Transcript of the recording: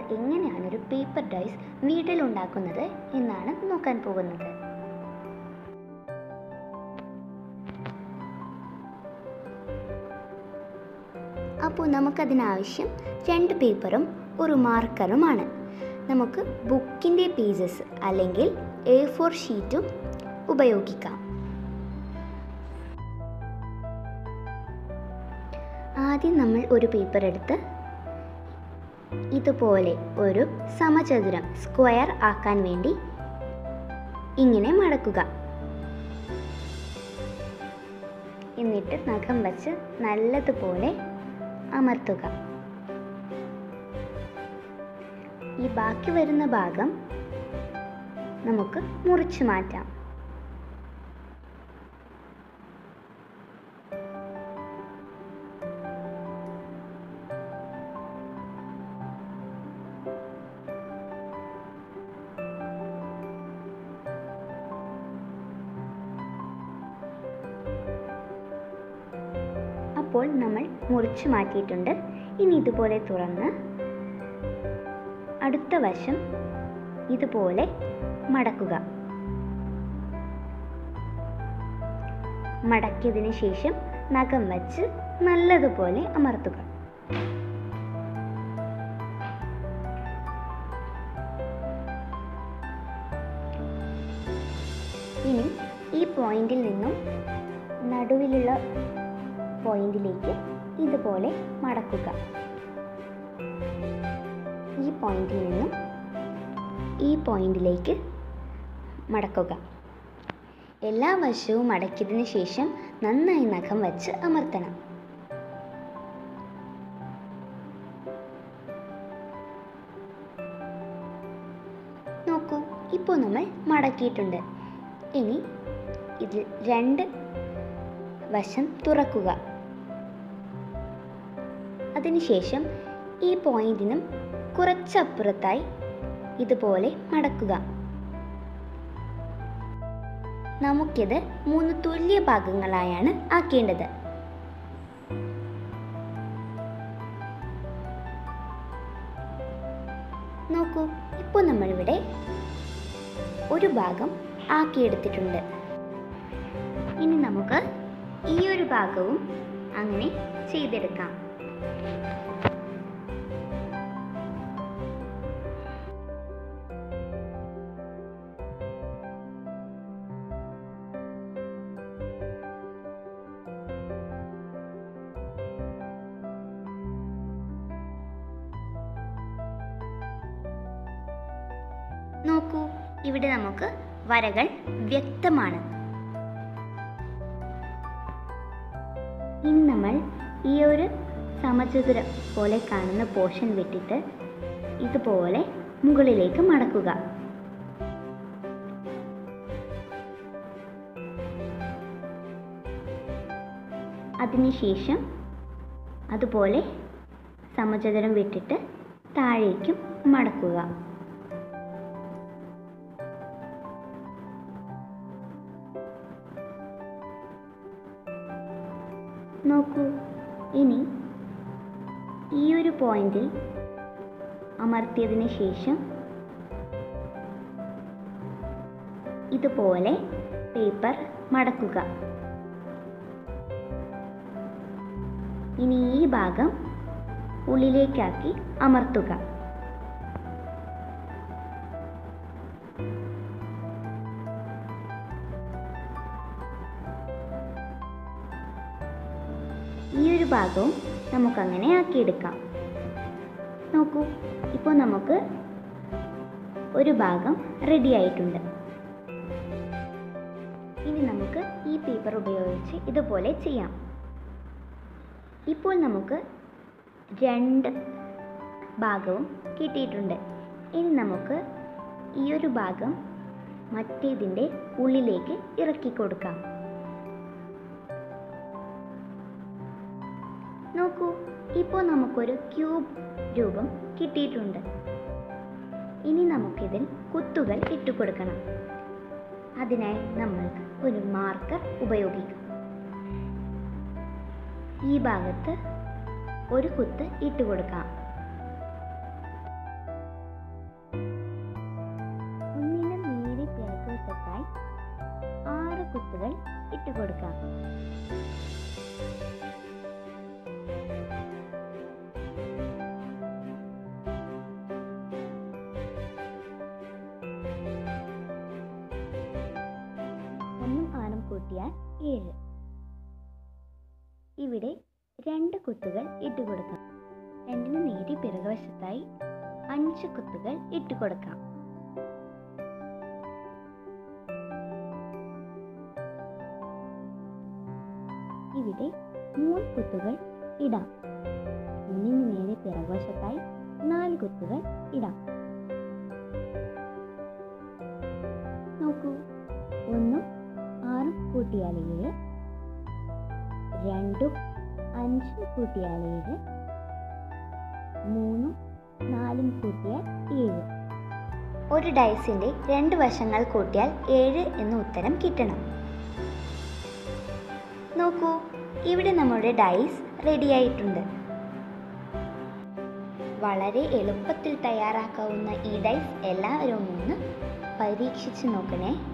എങ്ങനെയാണ് ഒരു paper dyes വീട്ടിലുണ്ടാക്കുന്നത് എന്നാണ് നോക്കാൻ പോകുന്നത് അപ്പോൾ നമുക്കതിനാവശ്യം രണ്ട് പേപ്പറും ഒരു മാർക്കറുമാണ് നമുക്ക് ബുക്കിൻ്റെ പേജസ് അല്ലെങ്കിൽ എ ഫോർ ഷീറ്റും ഉപയോഗിക്കാം ആദ്യം നമ്മൾ ഒരു പേപ്പർ എടുത്ത് ഇതുപോലെ ഒരു സമചതുരം സ്ക്വയർ ആക്കാൻ വേണ്ടി ഇങ്ങനെ മടക്കുക എന്നിട്ട് നഖം വച്ച് നല്ലതുപോലെ അമർത്തുക ഈ ബാക്കി വരുന്ന ഭാഗം നമുക്ക് മുറിച്ചു മാറ്റാം അപ്പോൾ നമ്മൾ മുറിച്ചു മാറ്റിയിട്ടുണ്ട് ഇനി ഇതുപോലെ തുറന്ന് അടുത്ത വശം ഇതുപോലെ മടക്കുക മടക്കിയതിന് ശേഷം നഖം വച്ച് നല്ലതുപോലെ അമർത്തുക ഇനി ഈ പോയിന്റിൽ നിന്നും നടുവിലുള്ള പോയിന്റിലേക്ക് ഇതുപോലെ മടക്കുക ഈ പോയിന്റിൽ നിന്നും ഈ പോയിന്റിലേക്ക് മടക്കുക എല്ലാ വശവും മടക്കിയതിന് ശേഷം നന്നായി നഖം വച്ച് അമർത്തണം നോക്കൂ ഇപ്പോൾ നമ്മൾ മടക്കിയിട്ടുണ്ട് ഇനി ഇതിൽ രണ്ട് വശം തുറക്കുക അതിനുശേഷം ഈ പോയിന്റിനും കുറച്ചപ്പുറത്തായി ഇതുപോലെ മടക്കുക നമുക്കിത് മൂന്ന് തുല്യ ഭാഗങ്ങളായാണ് ആക്കേണ്ടത് നോക്കൂ ഇപ്പോൾ നമ്മളിവിടെ ഒരു ഭാഗം ആക്കിയെടുത്തിട്ടുണ്ട് ഇനി നമുക്ക് ഈ ഒരു ഭാഗവും അങ്ങനെ ചെയ്തെടുക്കാം നോക്കൂ ഇവിടെ നമുക്ക് വരകൾ വ്യക്തമാണ് ഇനി നമ്മൾ ഈ ഒരു സമചതുരം പോലെ കാണുന്ന പോർഷൻ വിട്ടിട്ട് ഇതുപോലെ മുകളിലേക്ക് മടക്കുക അതിനുശേഷം അതുപോലെ സമചതുരം വിട്ടിട്ട് താഴേക്കും മടക്കുക നോക്കൂ ഇനി ഈ ഒരു പോയിന്റിൽ അമർത്തിയതിന് ശേഷം ഇതുപോലെ പേപ്പർ മടക്കുക ഇനി ഈ ഭാഗം ഉള്ളിലേക്കാക്കി അമർത്തുക ഈ ഒരു ഭാഗവും നമുക്കങ്ങനെ ആക്കിയെടുക്കാം നോക്കൂ ഇപ്പോൾ നമുക്ക് ഒരു ഭാഗം റെഡി ആയിട്ടുണ്ട് ഇനി നമുക്ക് ഈ പേപ്പർ ഉപയോഗിച്ച് ഇതുപോലെ ചെയ്യാം ഇപ്പോൾ നമുക്ക് രണ്ട് ഭാഗവും കിട്ടിയിട്ടുണ്ട് ഇനി നമുക്ക് ഈ ഒരു ഭാഗം മറ്റേതിൻ്റെ ഉള്ളിലേക്ക് ഇറക്കി കൊടുക്കാം നോക്കൂ ഇപ്പോൾ നമുക്കൊരു ക്യൂബ് രൂപം കിട്ടിയിട്ടുണ്ട് ഇനി നമുക്കിതിൽ കുത്തുകൾ ഇട്ടുകൊടുക്കണം അതിനായി നമ്മൾക്ക് ഒരു മാർക്കർ ഉപയോഗിക്കാം ഈ ഭാഗത്ത് ഒരു കുത്ത് ഇട്ടുകൊടുക്കാം കുത്തുകൾ ഇട്ട് കൊടുക്കാം ഒന്നും ആറും കൂട്ടിയാൽ ഏഴ് ഇവിടെ രണ്ട് കുത്തുകൾ ഇട്ട് കൊടുക്കാം രണ്ടിന് നേരി പിറകുവശത്തായി അഞ്ച് കുത്തുകൾ ഇട്ട് കൊടുക്കാം ഇവിടെ മൂന്ന് കുത്തുകൾ ഇടാം ഒന്നിന് നേരെ പിറകുവശത്തായി നാല് കുത്തുകൾ ഇടാം നോക്കൂ ഒന്നും ആറും കൂട്ടിയാൽ ഏഴ് രണ്ടും അഞ്ചും കൂട്ടിയാൽ ഏഴ് മൂന്നും നാലും കൂട്ടിയാൽ ഏഴ് ഒരു ഡൈസിന്റെ രണ്ട് വശങ്ങൾ കൂട്ടിയാൽ ഏഴ് എന്ന ഉത്തരം കിട്ടണം നോക്കൂ ഇവിടെ നമ്മുടെ ഡൈസ് റെഡിയായിട്ടുണ്ട് വളരെ എളുപ്പത്തിൽ തയ്യാറാക്കാവുന്ന ഈ ഡൈസ് എല്ലാവരും ഒന്ന് പരീക്ഷിച്ച് നോക്കണേ